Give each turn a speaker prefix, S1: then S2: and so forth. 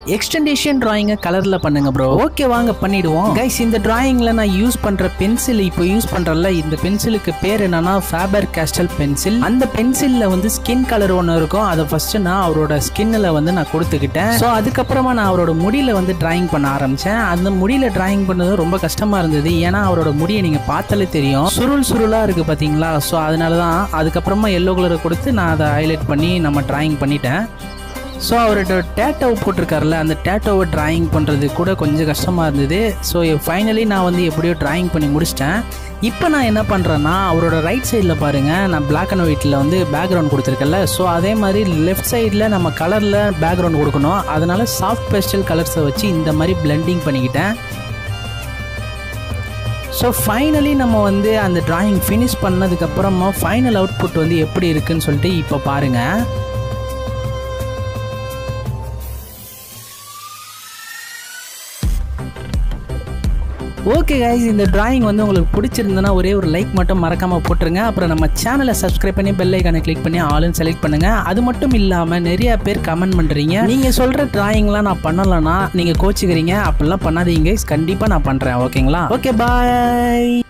S1: எக்ஸ்டெண்டேஷன் டிராயிங்கை கலரில் பண்ணுங்க bro okay வாங்க பண்ணிடுவோம் கைஸ் இந்த டிராயிங்கில் நான் யூஸ் பண்ணுற பென்சில் இப்போ யூஸ் பண்ணுறல இந்த பென்சிலுக்கு பேர் என்னன்னா ஃபேபர் கேஸ்டல் பென்சில் அந்த பென்சிலில் வந்து ஸ்கின் கலர் ஒன்று இருக்கும் அதை ஃபர்ஸ்ட் நான் அவரோட ஸ்கின்னில் வந்து நான் கொடுத்துக்கிட்டேன் ஸோ அதுக்கப்புறமா நான் அவரோட முடியில வந்து டிராயிங் பண்ண ஆரம்பித்தேன் அந்த முடியில டிராயிங் பண்ணது ரொம்ப கஷ்டமாக இருந்தது ஏன்னா அவரோட முடியை நீங்கள் பார்த்தாலே தெரியும் சுருள் சுருளாக இருக்குது பார்த்தீங்களா ஸோ அதனால தான் அதுக்கப்புறமா எல்லோ கலரை கொடுத்து நான் அதை ஹைலைட் பண்ணி நம்ம டிராயிங் பண்ணிட்டேன் ஸோ அவரோட டேட்டோவை போட்டிருக்காருல அந்த டேட்டோவை டிராயிங் பண்ணுறது கூட கொஞ்சம் கஷ்டமாக இருந்தது ஸோ ஃபைனலி நான் வந்து எப்படியோ டிராயிங் பண்ணி முடிச்சிட்டேன் இப்போ நான் என்ன பண்ணுறேன்னா அவரோட ரைட் சைடில் பாருங்கள் நான் Black அண்ட் ஒயிட்டில் வந்து பேக்ரவுண்ட் கொடுத்துருக்கேன்ல ஸோ அதே மாதிரி லெஃப்ட் சைடில் நம்ம கலரில் பேக்ரவுண்ட் கொடுக்கணும் அதனால சாஃப்ட் பேஸ்டல் கலர்ஸை வச்சு இந்த மாதிரி பிளெண்டிங் பண்ணிக்கிட்டேன் ஸோ ஃபைனலி நம்ம வந்து அந்த டிராயிங் ஃபினிஷ் பண்ணதுக்கப்புறமா ஃபைனல் அவுட்புட் வந்து எப்படி இருக்குன்னு சொல்லிட்டு இப்போ பாருங்கள் ஓகே கைஸ் இந்த டிராயிங் வந்து உங்களுக்கு பிடிச்சிருந்தனா ஒரே ஒரு லைக் மட்டும் மறக்காமல் போட்டுருங்க அப்புறம் நம்ம சேனலை சப்ஸ்கிரைப் பண்ணி பெல் ஐக்கானை கிளிக் பண்ணி ஆளுன்னு செலக்ட் பண்ணுங்க அது மட்டும் இல்லாமல் நிறைய பேர் கமெண்ட் பண்ணுறீங்க நீங்கள் சொல்கிற டிராயிங்லாம் நான் பண்ணலைன்னா நீங்கள் கோச்சிக்கிறீங்க அப்படிலாம் பண்ணாதீங்க guys. கண்டிப்பாக நான் பண்ணுறேன் ஓகேங்களா ஓகே பாய்